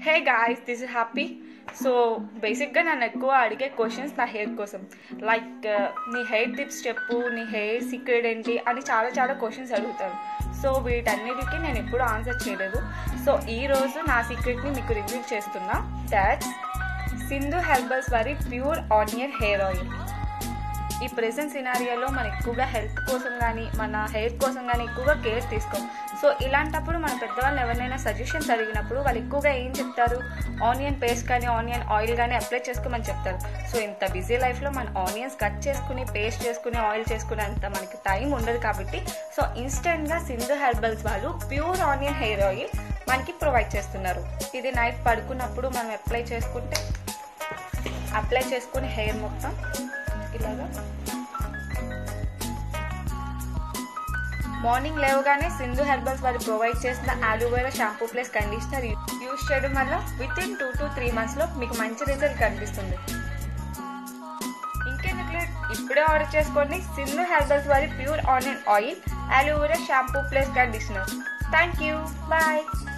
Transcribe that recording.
hey guys this is Happy so బేసిక్గా నన్ను ఎక్కువ అడిగే క్వశ్చన్స్ నా హెయిర్ కోసం లైక్ నీ హెయిర్ టిప్స్ చెప్పు నీ హెయిర్ సీక్రెట్ ఏంటి అని చాలా చాలా క్వశ్చన్స్ అడుగుతారు సో వీటన్నిటికీ నేను ఎప్పుడు ఆన్సర్ చేయలేదు సో ఈరోజు నా సీక్రెట్ని మీకు రివీల్ చేస్తున్నా దాట్స్ సింధు హెర్బల్స్ వారి ప్యూర్ ఆనియన్ హెయిర్ ఆయిల్ ఈ ప్రెసెంట్ సినారియోలో మనం ఎక్కువగా హెల్త్ కోసం కానీ మన హెయిర్ కోసం కానీ ఎక్కువగా కేర్ తీసుకోం సో ఇలాంటప్పుడు మన పెద్దవాళ్ళు ఎవరినైనా సజెషన్స్ అడిగినప్పుడు వాళ్ళు ఎక్కువగా ఏం చెప్తారు ఆనియన్ పేస్ట్ కానీ ఆనియన్ ఆయిల్ కానీ అప్లై చేసుకోమని చెప్తారు సో ఇంత బిజీ లైఫ్లో మన ఆనియన్స్ కట్ చేసుకుని పేస్ట్ చేసుకుని ఆయిల్ చేసుకునే అంత మనకి టైం ఉండదు కాబట్టి సో ఇన్స్టెంట్గా సింధు హెర్బల్స్ వాళ్ళు ప్యూర్ ఆనియన్ హెయిర్ ఆయిల్ మనకి ప్రొవైడ్ చేస్తున్నారు ఇది నైట్ పడుకున్నప్పుడు మనం అప్లై చేసుకుంటే అప్లై చేసుకుని హెయిర్ మొత్తం ఇలాగా మార్నింగ్ లేవగానే సింధు హెర్బల్స్ వారు ప్రొవైడ్ చేసిన aloe vera shampoo plus conditioner use చేయడం వల్ల within two to three మంత్స్లో మీకు మంచి రిజల్ట్ కనిపిస్తుంది ఇంకెందుకు ఇప్పుడే ఆర్డర్ చేసుకోండి సింధు హెర్బల్స్ వారి pure onion oil aloe vera shampoo plus conditioner thank you bye